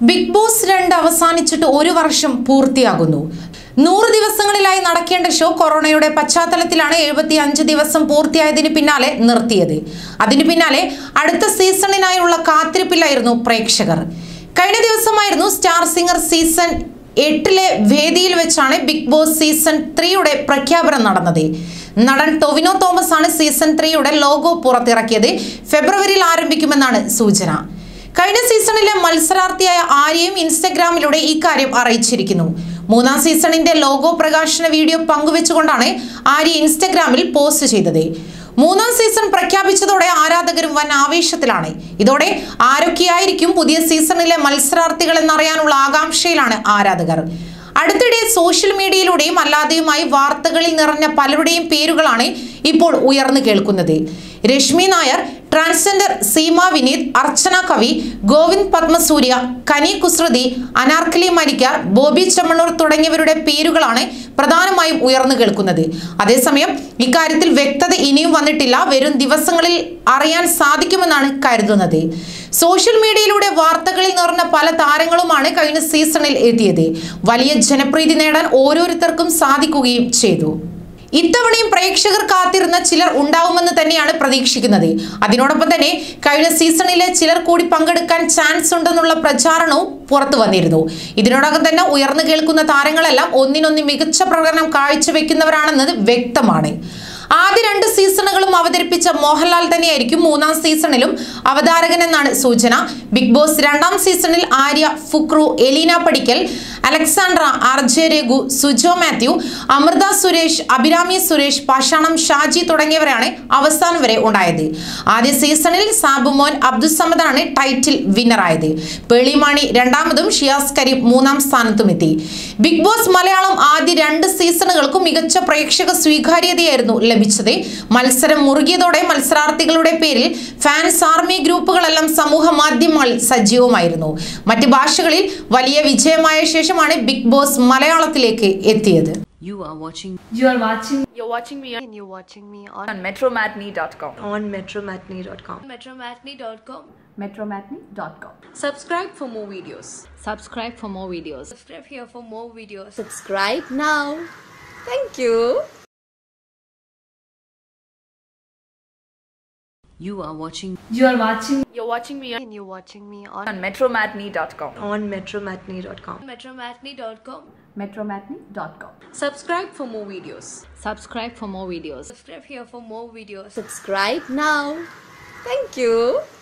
Big boss രണ്ട് അവസാനിച്ചിട്ട് ഒരു വർഷം പൂർത്തിയാകുന്നു നൂറ് ദിവസങ്ങളിലായി നടക്കേണ്ട ഷോ കൊറോണയുടെ പശ്ചാത്തലത്തിലാണ് എഴുപത്തി അഞ്ച് ദിവസം പൂർത്തിയായതിന് പിന്നാലെ നിർത്തിയത് അതിന് പിന്നാലെ അടുത്ത സീസണിനായുള്ള കാത്തിരിപ്പിലായിരുന്നു പ്രേക്ഷകർ കഴിഞ്ഞ ദിവസമായിരുന്നു സ്റ്റാർ സിംഗർ സീസൺ എട്ടിലെ വേദിയിൽ വെച്ചാണ് ബിഗ് ബോസ് സീസൺ ത്രീയുടെ പ്രഖ്യാപനം നടന്നത് നടൻ ടൊവിനോ തോമസ് ആണ് സീസൺ ത്രീയുടെ ലോഗോ പുറത്തിറക്കിയത് ഫെബ്രുവരിയിൽ ആരംഭിക്കുമെന്നാണ് സൂചന കഴിഞ്ഞ സീസണിലെ മത്സരാർത്ഥിയായ ആര്യയും ഇൻസ്റ്റഗ്രാമിലൂടെ ഇക്കാര്യം അറിയിച്ചിരിക്കുന്നു മൂന്നാം സീസണിന്റെ ലോഗോ പ്രകാശന വീഡിയോ പങ്കുവെച്ചുകൊണ്ടാണ് ആര്യ ഇൻസ്റ്റഗ്രാമിൽ പോസ്റ്റ് ചെയ്തത് മൂന്നാം സീസൺ പ്രഖ്യാപിച്ചതോടെ ആരാധകരും വൻ ആവേശത്തിലാണ് ഇതോടെ ആരൊക്കെയായിരിക്കും പുതിയ സീസണിലെ മത്സരാർത്ഥികൾ എന്നറിയാനുള്ള ആകാംക്ഷയിലാണ് ആരാധകർ അടുത്തിടെ സോഷ്യൽ മീഡിയയിലൂടെയും അല്ലാതെയുമായി വാർത്തകളിൽ നിറഞ്ഞ പലരുടെയും പേരുകളാണ് ഇപ്പോൾ ഉയർന്നു കേൾക്കുന്നത് രശ്മി നായർ ട്രാൻസ്ജെൻഡർ സീമ വിനീത് അർച്ചന കവി ഗോവിന്ദ് പത്മസൂര്യ കനി കുസൃതി അനാർക്കലി മരിക്കാർ ബോബി ചെമ്മണ്ണൂർ തുടങ്ങിയവരുടെ പേരുകളാണ് പ്രധാനമായും ഉയർന്നു കേൾക്കുന്നത് അതേസമയം ഇക്കാര്യത്തിൽ വ്യക്തത ഇനിയും വന്നിട്ടില്ല വരും ദിവസങ്ങളിൽ അറിയാൻ സാധിക്കുമെന്നാണ് കരുതുന്നത് സോഷ്യൽ മീഡിയയിലൂടെ വാർത്തകളിൽ നിറഞ്ഞ പല താരങ്ങളുമാണ് കഴിഞ്ഞ സീസണിൽ എത്തിയത് വലിയ ജനപ്രീതി നേടാൻ ഓരോരുത്തർക്കും സാധിക്കുകയും ചെയ്തു ഇത്തവണയും പ്രേക്ഷകർ കാത്തിരുന്ന ചിലർ ഉണ്ടാവുമെന്ന് തന്നെയാണ് പ്രതീക്ഷിക്കുന്നത് അതിനോടൊപ്പം തന്നെ കഴിഞ്ഞ സീസണിലെ ചിലർ കൂടി പങ്കെടുക്കാൻ ചാൻസ് ഉണ്ടെന്നുള്ള പ്രചാരണവും പുറത്തു വന്നിരുന്നു ഇതിനോടകം തന്നെ ഉയർന്നു കേൾക്കുന്ന താരങ്ങളെല്ലാം ഒന്നിനൊന്ന് മികച്ച പ്രകടനം കാഴ്ചവെക്കുന്നവരാണെന്നത് വ്യക്തമാണ് ആദ്യ രണ്ട് സീസണുകളും അവതരിപ്പിച്ച മോഹൻലാൽ തന്നെയായിരിക്കും മൂന്നാം സീസണിലും അവതാരകൻ എന്നാണ് സൂചന ബിഗ് ബോസ് രണ്ടാം സീസണിൽ Arya Fukru Elina Padikkal Alexandra R J Raghu Sujo Mathew Amritha Suresh Abhirami Suresh Pashanam Shaji തുടങ്ങിയവരാണ് അവസാനം വരെ ഉണ്ടായത് ആദ്യ സീസണിൽ സാബുമോൻ അബ്ദുസമദാണ് ടൈറ്റിൽ വിന്നറായത് പേളിമാണി രണ്ടാമതും ഷിയാസ് കരീം മൂന്നാം സ്ഥാനത്തും എത്തി ബിഗ് ബോസ് മലയാളം ആദ്യ രണ്ട് സീസണുകൾക്കും മികച്ച പ്രേക്ഷക സ്വീകാര്യതയായിരുന്നു ലഭിച്ചത് മത്സരം മുറുകിയതോടെ മത്സരാർത്ഥികളുടെ പേരിൽ ഫാൻസ് ആർമി ഗ്രൂപ്പുകളെല്ലാം സമൂഹ മാധ്യമങ്ങളിൽ സജീവമായിരുന്നു മറ്റ് ഭാഷകളിൽ വലിയ വിജയമായ ശേഷമാണ് ബിഗ് ബോസ് മലയാളത്തിലേക്ക് എത്തിയത് You are watching You are watching You're watching me and you're watching me on, on metromatney.com. on metromatney.com. metromatney.com. Metromatney.com. Subscribe for more videos. subscribe for more videos. Subscribe here for more videos. Subscribe now. Thank you. You are watching You are watching You're watching me And you're watching me on, on metromatney.com. on metromatney.com. metromatney.com. Metromatney.com. Subscribe for more videos. subscribe for more videos. Subscribe here for more videos. Subscribe now. Thank you.